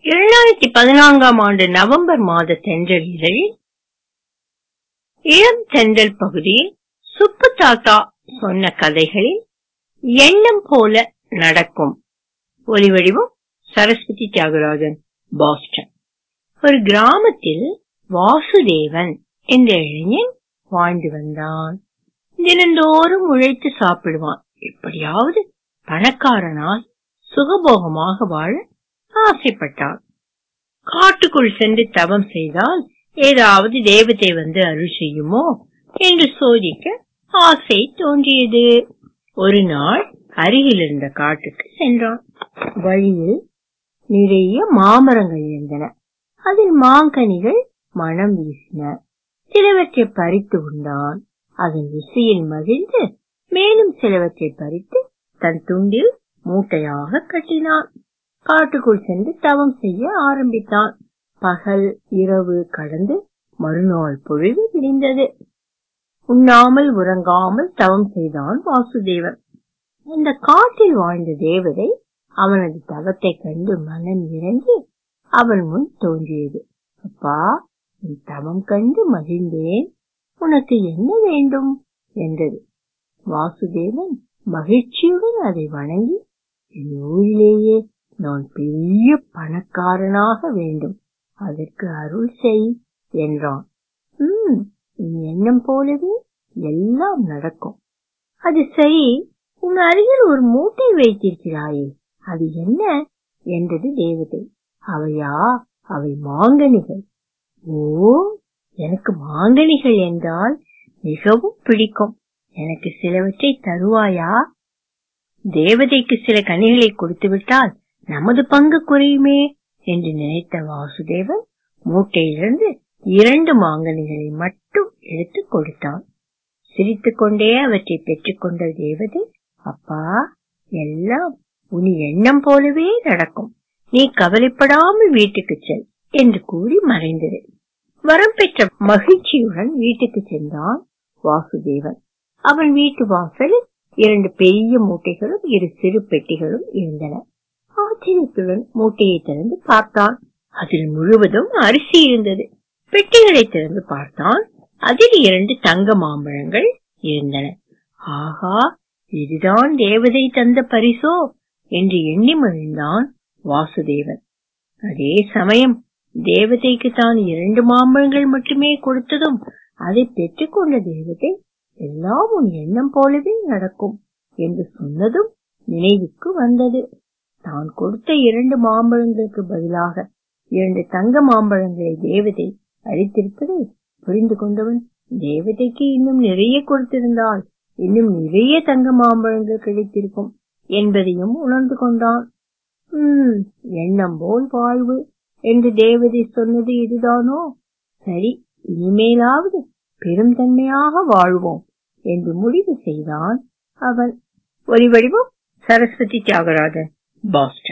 இரண்டாயிரத்தி பதினான்காம் ஆண்டு நவம்பர் மாத தென்றல் இதழில் இளம் தென்றல் பகுதியில் சுப்பு தாத்தா சொன்ன கதைகளில் எண்ணம் போல நடக்கும் ஒலிவடிவம் சரஸ்வதி தியாகராஜன் பாஸ்டன் ஒரு கிராமத்தில் வாசுதேவன் என்ற இளைஞன் வாழ்ந்து வந்தான் தினந்தோறும் உழைத்து சாப்பிடுவான் எப்படியாவது பணக்காரனால் சுகபோகமாக வாழ ஆசைப்பட்டான் காட்டுக்குள் சென்று தவம் செய்தால் ஏதாவது தேவதை வந்து அருள் செய்யுமோ என்று சோதிக்க ஆசை தோன்றியது ஒரு நாள் அருகில் இருந்த காட்டுக்கு சென்றான் வழியில் நிறைய மாமரங்கள் இருந்தன அதில் மாங்கனிகள் மனம் வீசின சிலவற்றை பறித்து உண்டான் அதன் ருசியில் மகிழ்ந்து மேலும் சிலவற்றை பறித்து தன் துண்டில் மூட்டையாக கட்டினான் காட்டுக்குள் சென்று தவம் செய்ய ஆரம்பித்தான் பகல் இரவு கடந்து மறுநாள் பொழுது விடிந்தது உண்ணாமல் உறங்காமல் தவம் செய்தான் வாசுதேவன் இந்த காட்டில் வாழ்ந்த தேவதை அவனது தவத்தை கண்டு மனம் இறங்கி அவன் முன் தோன்றியது அப்பா உன் தவம் கண்டு மகிழ்ந்தேன் உனக்கு என்ன வேண்டும் என்றது வாசுதேவன் மகிழ்ச்சியுடன் அதை வணங்கி என் ஊரிலேயே நான் பெரிய பணக்காரனாக வேண்டும் அதற்கு அருள் செய் என்றான் உம் நீ எண்ணம் போலவே எல்லாம் நடக்கும் அது சரி உன் அருகில் ஒரு மூட்டை வைத்திருக்கிறாயே அது என்ன என்றது தேவதை அவையா அவை மாங்கனிகள் ஓ எனக்கு மாங்கனிகள் என்றால் மிகவும் பிடிக்கும் எனக்கு சிலவற்றை தருவாயா தேவதைக்கு சில கனிகளை கொடுத்து விட்டால் நமது பங்கு குறையுமே என்று நினைத்த வாசுதேவன் மூட்டையிலிருந்து இரண்டு மாங்கனிகளை மட்டும் எடுத்து கொடுத்தான் சிரித்துக் கொண்டே அவற்றை பெற்றுக்கொண்ட தேவதை அப்பா எல்லாம் உன் எண்ணம் போலவே நடக்கும் நீ கவலைப்படாமல் வீட்டுக்கு செல் என்று கூறி மறைந்தது வரம் பெற்ற மகிழ்ச்சியுடன் வீட்டுக்கு சென்றான் வாசுதேவன் அவன் வீட்டு வாசலில் இரண்டு பெரிய மூட்டைகளும் இரு சிறு பெட்டிகளும் இருந்தன ஆச்சரியத்துடன் மூட்டையை திறந்து பார்த்தான் அதில் முழுவதும் அரிசி இருந்தது பெட்டிகளை திறந்து பார்த்தான் அதில் இரண்டு தங்க மாம்பழங்கள் இருந்தன ஆகா இதுதான் தேவதை தந்த பரிசோ என்று எண்ணி மகிழ்ந்தான் வாசுதேவன் அதே சமயம் தேவதைக்கு தான் இரண்டு மாம்பழங்கள் மட்டுமே கொடுத்ததும் அதை பெற்றுக்கொண்ட தேவதை எல்லாம் உன் எண்ணம் போலவே நடக்கும் என்று சொன்னதும் நினைவுக்கு வந்தது தான் கொடுத்த இரண்டு மாம்பழங்களுக்கு பதிலாக இரண்டு தங்க மாம்பழங்களை தேவதை அளித்திருப்பதை புரிந்து கொண்டவன் தேவதைக்கு இன்னும் நிறைய கொடுத்திருந்தால் இன்னும் நிறைய தங்க மாம்பழங்கள் கிடைத்திருக்கும் என்பதையும் உணர்ந்து கொண்டான் உம் எண்ணம் போல் வாழ்வு என்று தேவதை சொன்னது இதுதானோ சரி இனிமேலாவது பெருந்தன்மையாக வாழ்வோம் என்று முடிவு செய்தான் அவன் ஒலி வடிவம் சரஸ்வதி தியாகராஜன் பாஸ்டன்